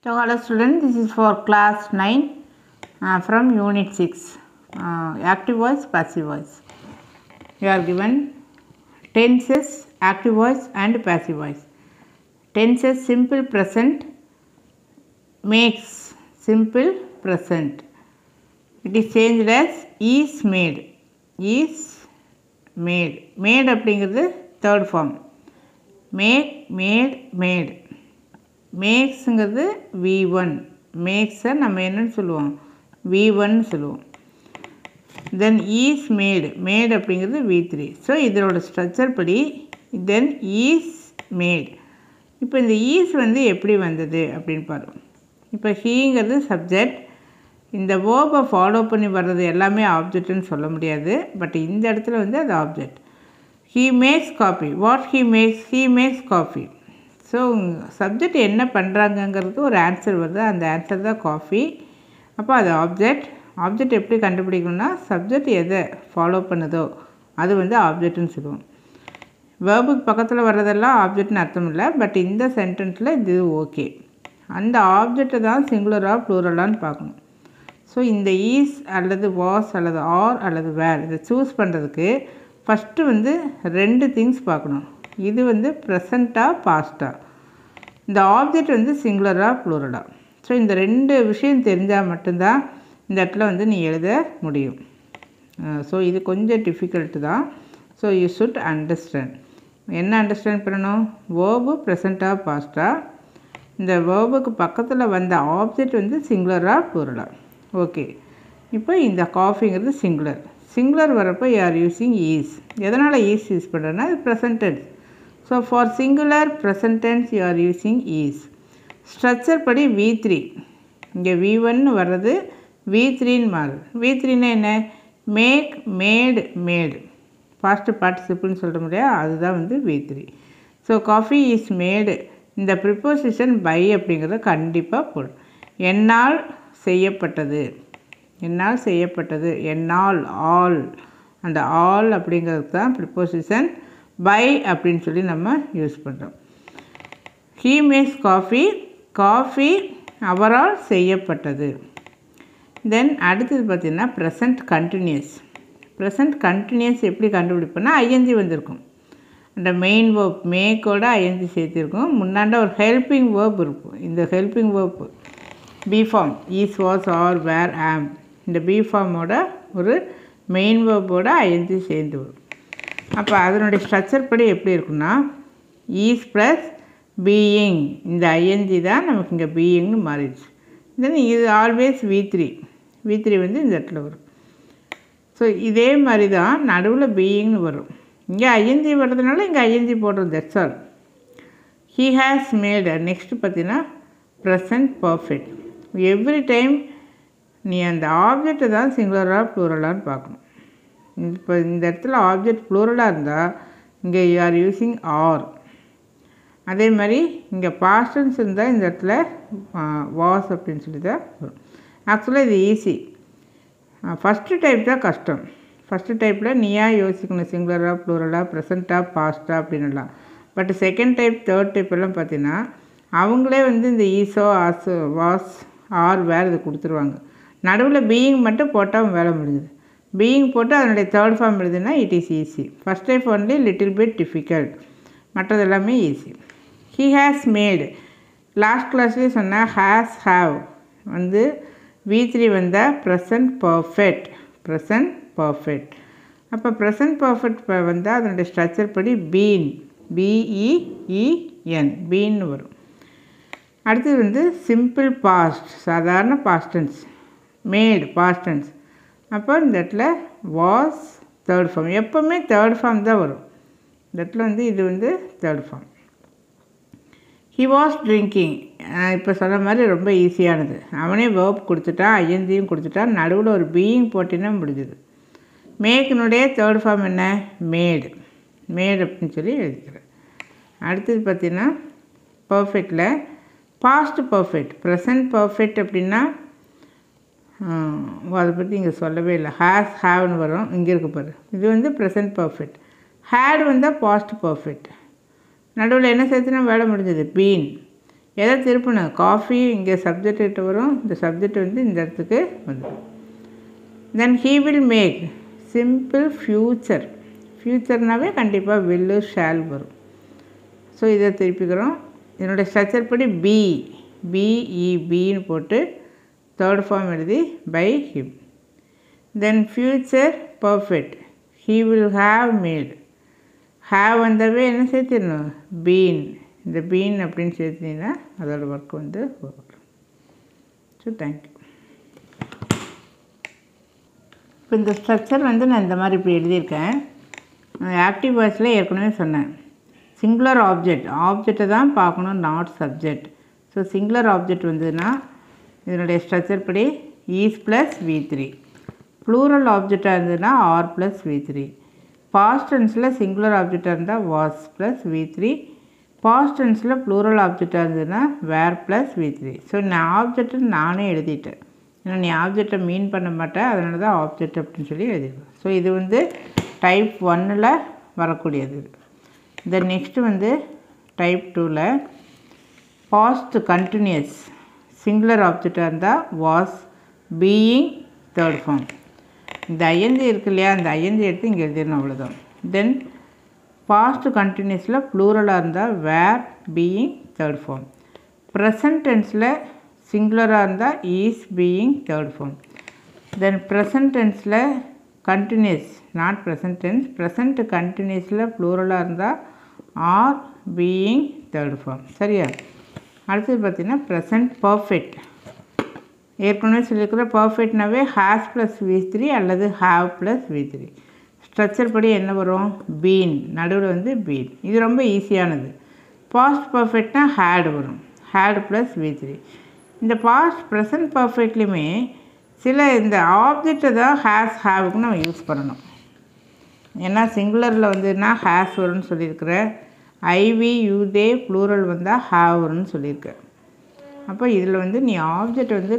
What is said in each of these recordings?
So, hello students, this is for class 9 uh, from unit 6, uh, active voice, passive voice. You are given tenses, active voice and passive voice. Tenses simple present makes simple present. It is changed as is made. Is made. Made அப்படிங்கிறது third form make made made மேக்ஸுங்கிறது V one மேக்ஸை நம்ம என்னன்னு சொல்லுவோம் V one சொல்லுவோம் then is made made அப்படிங்கிறது V three so இதனோட structure படி தென் ஈஸ் மேட் இப்போ இந்த ஈஸ் வந்து எப்படி வந்தது அப்படின்னு பாருவோம் இப்போ ஹீங்கிறது சப்ஜெக்ட் இந்த வேர்பை ஃபாலோ பண்ணி வர்றது எல்லாமே ஆப்ஜெக்ட்னு சொல்ல முடியாது பட் இந்த இடத்துல வந்து அது object he makes coffee what he makes he makes coffee so subject என்ன பண்ணுறாங்கங்கிறது ஒரு ஆன்சர் வருது அந்த ஆன்சர் தான் காஃபி அப்போ அது ஆப்ஜெக்ட் ஆப்ஜெக்ட் எப்படி கண்டுபிடிக்கணும்னா சப்ஜெக்ட் எதை ஃபாலோ பண்ணுதோ அது வந்து ஆப்ஜெக்ட்னு சொல்லுவோம் வேர்புக்கு பக்கத்தில் வர்றதெல்லாம் ஆப்ஜெக்ட்னு அர்த்தம் இல்லை பட் இந்த சென்டென்ஸில் இது ஓகே அந்த ஆப்ஜெக்டை தான் சிங்குலராக ப்ளூரலான்னு பார்க்கணும் ஸோ இந்த ஈஸ் அல்லது வாஸ் அல்லது ஆர் அல்லது வேர் இதை சூஸ் பண்ணுறதுக்கு ஃபஸ்ட்டு வந்து ரெண்டு திங்ஸ் பார்க்கணும் இது வந்து ப்ரெசண்ட்டாக பாஸ்ட்டாக இந்த ஆப்ஜெக்ட் வந்து சிங்குலராக ப்ளூரலாக ஸோ இந்த ரெண்டு விஷயம் தெரிஞ்சால் மட்டும்தான் இந்த இடத்துல வந்து நீ எழுத முடியும் ஸோ இது கொஞ்சம் டிஃபிகல்ட்டு தான் ஸோ யூ ஷுட் அண்டர்ஸ்டாண்ட் என்ன அண்டர்ஸ்டாண்ட் பண்ணணும் வேர்பு ப்ரெசண்ட்டாக பாஸ்ட்டாக இந்த வேர்புக்கு பக்கத்தில் வந்த ஆப்ஜெக்ட் வந்து சிங்குலராக ப்ளூரலாக ஓகே இப்போ இந்த காஃபிங்கிறது சிங்குலர் சிங்குலர் வரப்போ யார் யூஸிங் ஈஸ் எதனால் ஈஸ் யூஸ் பண்ணுறேன்னா இது present tense so for singular present tense you are using is structure படி வி த்ரீ இங்கே வி ஒன்னு வர்றது வி த்ரீன்னு மாறுது வி த்ரீன்னா என்ன மேக் மேடு மேடு ஃபாஸ்ட்டு பார்ட்டிசிபிள்னு சொல்ல முடியாது அதுதான் வந்து V three so coffee is made இந்த ப்ரிப்போசிஷன் பை அப்படிங்கிறத கண்டிப்பாக போடும் என்னால் செய்யப்பட்டது என்னால் செய்யப்பட்டது என்னால் ஆல் அந்த ஆல் அப்படிங்கிறது தான் ப்ரிப்போசிஷன் பை அப்படின்னு சொல்லி நம்ம யூஸ் பண்ணுறோம் ஹீ மேக்ஸ் காஃபி காஃபி அவரால் செய்யப்பட்டது தென் அடுத்தது பார்த்திங்கன்னா ப்ரெசண்ட் கண்டினியூஸ் ப்ரெசண்ட் கண்டினியூஸ் எப்படி கண்டுபிடிப்போம்னா ஐஎன்ஜி வந்திருக்கும் அந்த மெயின் வேர்ப் மேக்கோட ஐஎன்ஜி சேர்த்திருக்கும் முன்னாண்ட ஒரு ஹெல்பிங் வேர்ப் இருக்கும் இந்த helping verb be form is was are were am இந்த பி ஃபார்மோட ஒரு மெயின் வேர்போட ஐஎன்ஜி சேர்ந்து வரும் அப்போ அதனுடைய ஸ்ட்ரக்சர் படி எப்படி இருக்குன்னா ஈஸ் ப்ளஸ் பீயிங் இந்த ஐஎன்ஜி தான் நமக்கு இங்கே பீயிங்னு மாறிடுச்சு தென் இது always V three V three வந்து இந்த இடத்துல வரும் ஸோ இதே மாதிரி தான் நடுவில் பீயிங்னு வரும் இங்கே ஐஎன்ஜி வர்றதுனால இங்கே ஐஎன்ஜி போடுறது that's all he has made next பார்த்தீங்கன்னா ப்ரெசன்ட் பர்ஃபெக்ட் எவ்ரி டைம் நீ அந்த ஆப்ஜெக்டை தான் சிங்குலராக ப்ளூரலான்னு பார்க்கணும் இப்போ இந்த இடத்துல ஆப்ஜெக்ட் ப்ளூரலாக இருந்தால் இங்கே யூ ஆர் யூஸிங் ஆர் அதே மாதிரி இங்கே பாஸ்டன்ஸ் இருந்தால் இந்த இடத்துல வாஸ் அப்படின்னு சொல்லி தான் வரும் ஆக்சுவலாக இது ஈஸி ஃபஸ்ட்டு டைப் தான் கஷ்டம் ஃபஸ்ட்டு டைப்பில் நீயா யோசிக்கணும் சிங்குலராக ப்ளூரலாக ப்ரெசண்ட்டாக பாஸ்ட்டாக அப்படின்னுலாம் but second type third type எல்லாம் பார்த்தீங்கன்னா அவங்களே வந்து இந்த ஈஸோ ஆஸோ வாஸ் ஆர் வேறு இது கொடுத்துருவாங்க நடுவில் பீயிங் மட்டும் போட்டால் வேலை முடிஞ்சுது பீயிங் போட்டு அதனுடைய தேர்ட் ஃபார்ம் எழுதுனா it is easy first type only little bit difficult மற்றது எல்லாமே easy he has made last கிளாஸ்லேயே சொன்னால் ஹேஸ் ஹாவ் வந்து வி த்ரீ வந்தால் ப்ரெசன்ட் பர்ஃபெக்ட் ப்ரெசன்ட் பர்ஃபெக்ட் அப்போ ப்ரெசன்ட் பர்ஃபெக்ட் வந்தால் அதனுடைய ஸ்ட்ரக்சர் படி பீன் பிஇஇஎன் பீன்னு வரும் அடுத்தது வந்து சிம்பிள் பாஸ்ட் சாதாரண பாஸ்டன்ஸ் மேடு பாஸ்டன்ஸ் அப்போ இந்த இடத்துல வாஸ் தேர்ட் ஃபார்ம் எப்போவுமே தேர்ட் ஃபார்ம் தான் வரும் இந்த இடத்துல வந்து இது வந்து third form he was drinking இப்போ சொன்ன மாதிரி ரொம்ப ஈஸியானது அவனே வேர்ப் கொடுத்துட்டான் ஐஎன்ஜியும் கொடுத்துட்டான் நடுவில் ஒரு பீயிங் போட்டினா முடிஞ்சுது மேக்கினுடைய தேர்ட் ஃபார்ம் என்ன மேடு மேடு அப்படின்னு சொல்லி எழுதிக்கிறேன் அடுத்தது பார்த்திங்கன்னா பர்ஃபெக்டில் பாஸ்ட் பர்ஃபெக்ட் ப்ரெசன்ட் பர்ஃபெக்ட் அப்படின்னா அதை பற்றி இங்கே சொல்லவே இல்லை ஹேஸ் ஹேவ்னு வரும் இங்கே இருக்க பாரு இது வந்து ப்ரெசன்ட் பர்ஃபெக்ட் ஹேட் வந்தால் பாஸ்ட் பர்ஃபெக்ட் நடுவில் என்ன சேர்த்துனா வேலை முடிஞ்சது பீன் எதை திருப்பணும் காஃபி இங்கே சப்ஜெக்ட் கிட்ட வரும் இந்த சப்ஜெக்ட் வந்து இந்த இடத்துக்கு வந்துடும் then he will make simple future ஃப்யூச்சர்னாவே கண்டிப்பாக வில்லு ஷேல் வரும் ஸோ இதை திருப்பிக்கிறோம் என்னுடைய ஸ்ட்ரக்சர் படி பி பிஇபின்னு போட்டு தேர்ட் ஃபார்ம் எழுதி by him then future perfect he will have made have வந்தாவே என்ன சேர்த்திடணும் பீன் இந்த பீன் அப்படின்னு சேர்த்திங்கன்னா அதோட ஒர்க் வந்து வரும் ஸோ தேங்க்யூ இப்போ இந்த ஸ்ட்ரக்சர் வந்து நான் இந்த மாதிரி இப்படி எழுதியிருக்கேன் ஆக்டிவ் வாய்ஸில் ஏற்கனவே சொன்னேன் சிங்குலர் ஆப்ஜெக்ட் ஆப்ஜெக்டை தான் பார்க்கணும் not subject so singular object வந்ததுன்னா இதனுடைய ஸ்ட்ரக்சர் படி is plus V three plural ஆப்ஜெக்டாக இருந்ததுன்னா are plus V three past டென்ஸில் சிங்குலர் ஆப்ஜெக்டாக இருந்தால் was plus V three past டென்ஸில் ப்ளூரல் ஆப்ஜெக்டாக இருந்ததுன்னா were plus V three so நான் ஆப்ஜெக்ட்டு நானே எழுதிட்டேன் ஏன்னா நீ ஆப்ஜெக்டை மீன் பண்ண மாட்டேன் அதனால தான் ஆப்ஜெக்ட் அப்படின்னு சொல்லி எழுதிடுவேன் ஸோ இது வந்து டைப் ஒன்னில் வரக்கூடியது இது தென் நெக்ஸ்ட்டு வந்து டைப் டூவில் பாஸ்ட் கண்டினியூஸ் சிங்குலர் ஆப்ஜெக்டாக இருந்தால் வாஸ் பீயிங் தேர்ட் ஃபார்ம் இந்த ஐஎன்ஜி இருக்கு இல்லையா அந்த ஐஎன்ஜி எடுத்து இங்கே எழுதிடணும் அவ்வளோதான் தென் பாஸ்ட் கண்டினியூஸில் ப்ளூரலாக இருந்தால் were being third form present டென்ஸில் சிங்குலராக இருந்தால் is being third form then present டென்ஸில் continuous not present tense present கண்டினியூஸில் ப்ளூரலாக இருந்தால் ஆர் பீயிங் தேர்ட் ஃபார்ம் சரியா அடுத்தது பார்த்திங்கன்னா ப்ரெசன்ட் பர்ஃபெக்ட் ஏற்கனவே சொல்லியிருக்கிற பர்ஃபெக்ட்னாவே ஹேஸ் ப்ளஸ் வி த்ரீ அல்லது have plus V three structure படி என்ன வரும் பீன் நடுவில் வந்து பீன் இது ரொம்ப ஈஸியானது பாஸ்ட் பர்ஃபெக்ட்னா ஹேட் வரும் ஹேட் ப்ளஸ் வி த்ரீ இந்த பாஸ்ட் ப்ரெசன்ட் பர்ஃபெக்ட்லேயுமே சில இந்த ஆப்ஜெக்டை தான் ஹேஸ் ஹேவுக்கு நம்ம யூஸ் பண்ணணும் ஏன்னா சிங்குலரில் வந்துன்னா ஹேஸ் வரும்னு சொல்லியிருக்கிறேன் ஐவி யூதே ப்ளூரல் வந்தால் ஹேவ் வரும்னு சொல்லியிருக்கேன் அப்போ இதில் வந்து நீ ஆப்ஜெக்ட் வந்து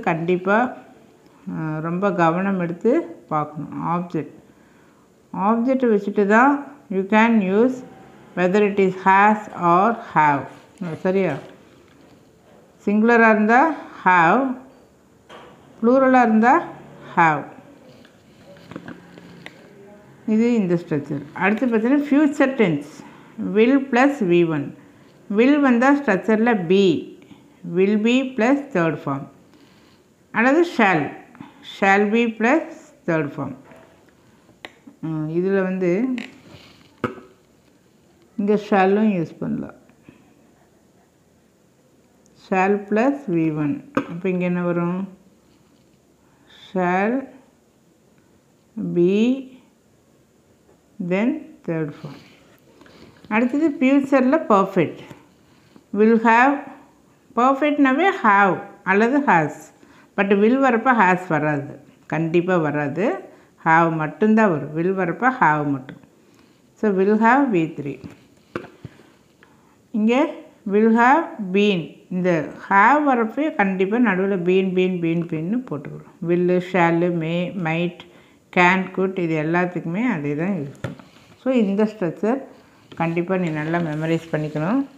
கண்டிப்பாக ரொம்ப கவனம் எடுத்து பார்க்கணும் ஆப்ஜெக்ட் ஆப்ஜெக்ட் வச்சுட்டு தான் you can use whether it is has or have சரியா சிங்குலராக இருந்தால் ஹாவ் ப்ளூரலாக இருந்தால் ஹாவ் இது இந்த ஸ்ட்ரக்சர் அடுத்து பார்த்தீங்கன்னா future tense will plus V one will வந்தால் ஸ்ட்ரக்சரில் be will be plus third form அல்லது shall shall be plus third form இதில் வந்து இங்கே ஷாலும் யூஸ் பண்ணலாம் ஷால் ப்ளஸ் வி ஒன் அப்போ இங்கே என்ன வரும் shall be then third form அடுத்தது ஃப்யூச்சரில் பர்ஃபெக்ட் வில் ஹாவ் பர்ஃபெக்ட்னாவே ஹாவ் அல்லது ஹாஸ் பட் வில் வரப்போ ஹாஸ் வராது கண்டிப்பாக வராது ஹாவ் மட்டும்தான் வரும் வில் வரப்போ ஹாவ் மட்டும் so will have V three இங்கே வில் ஹாவ் பீன் இந்த ஹாவ் வரப்போ கண்டிப்பாக நடுவில் பீன் பீன் பீன் பீன்னு போட்டுக்கிறோம் will shall may might can could இது எல்லாத்துக்குமே அதே தான் யூஸ் பண்ணும் ஸோ இந்த ஸ்ட்ரக்சர் கண்டிப்பாக நீ நல்லா மெமரைஸ் பண்ணிக்கணும்